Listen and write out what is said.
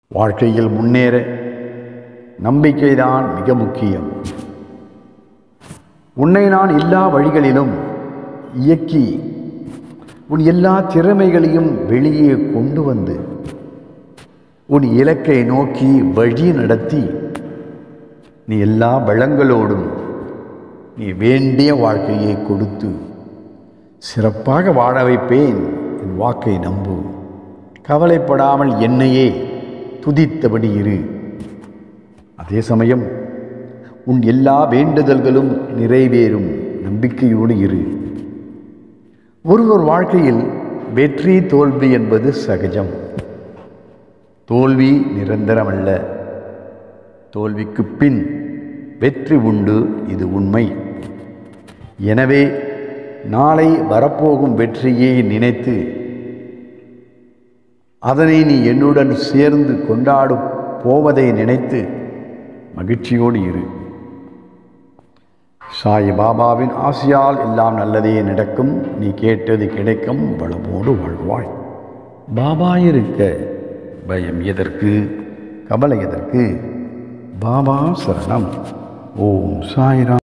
வாழ்க்கையில் முன்னேற நம்பிக்கைதான் மிக முக்கியம் உன்னை நான் எல்லா வழிகளிலும் இயக்கி உன் எல்லா திறமைகளையும் வெளியே கொண்டு வந்து உன் இலக்கை நோக்கி வழி நடத்தி நீ எல்லா வளங்களோடும் நீ வேண்டிய வாழ்க்கையை கொடுத்து சிறப்பாக வாழ வைப்பேன் என் வாக்கை நம்பு கவலைப்படாமல் என்னையே துதித்தபடி இரு அதே சமயம் உன் எல்லா வேண்டுதல்களும் நிறைவேறும் நம்பிக்கையோடு இரு ஒருவர் வாழ்க்கையில் வெற்றி தோல்வி என்பது சகஜம் தோல்வி நிரந்தரமல்ல தோல்விக்கு பின் வெற்றி உண்டு இது உண்மை எனவே நாளை வரப்போகும் வெற்றியை நினைத்து அதனை நீ என்னுடன் சேர்ந்து கொண்டாடும் போவதை நினைத்து மகிழ்ச்சியோடு இரு சாய் பாபாவின் ஆசையால் எல்லாம் நல்லதே நடக்கும் நீ கேட்டது கிடைக்கும் வளமோடு வாழ்வாய் பாபா இருக்க பயம் எதற்கு கவலை எதற்கு பாபா சரணம் ஓம் சாய்ராம்